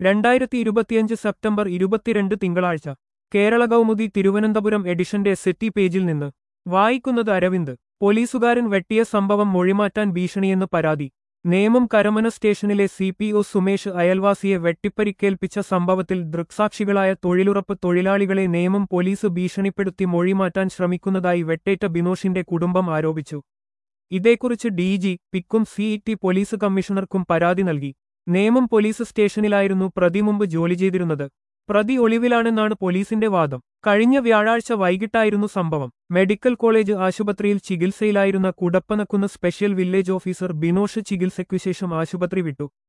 രണ്ടായിരത്തി ഇരുപത്തിയഞ്ച് സെപ്റ്റംബർ ഇരുപത്തിരണ്ട് തിങ്കളാഴ്ച കേരള കൗമുദി തിരുവനന്തപുരം എഡിഷന്റെ സെറ്റി പേജിൽ നിന്ന് വായിക്കുന്നത് അരവിന്ദ് പോലീസുകാരൻ വെട്ടിയ സംഭവം മൊഴിമാറ്റാൻ ഭീഷണിയെന്ന് പരാതി നേമം കരമന സ്റ്റേഷനിലെ സി പി ഒ സുമേഷ് അയൽവാസിയെ വെട്ടിപ്പരിക്കേൽപ്പിച്ച സംഭവത്തിൽ ദൃക്സാക്ഷികളായ തൊഴിലുറപ്പ് തൊഴിലാളികളെ നേമം പോലീസ് ഭീഷണിപ്പെടുത്തി മൊഴിമാറ്റാൻ ശ്രമിക്കുന്നതായി വെട്ടേറ്റ ബിനോഷിന്റെ കുടുംബം ആരോപിച്ചു ഇതേക്കുറിച്ച് ഡി ജി പിക്കും സിഇടി പോലീസ് കമ്മീഷണർക്കും പരാതി നൽകി നേമം പോലീസ് സ്റ്റേഷനിലായിരുന്നു പ്രതി മുമ്പ് ജോലി ചെയ്തിരുന്നത് പ്രതി ഒളിവിലാണെന്നാണ് പോലീസിന്റെ വാദം കഴിഞ്ഞ വ്യാഴാഴ്ച വൈകിട്ടായിരുന്നു സംഭവം മെഡിക്കൽ കോളേജ് ആശുപത്രിയിൽ ചികിത്സയിലായിരുന്ന Kudappanakunnu special village officer Binosh ചികിത്സയ്ക്കു ശേഷം ആശുപത്രി വിട്ടു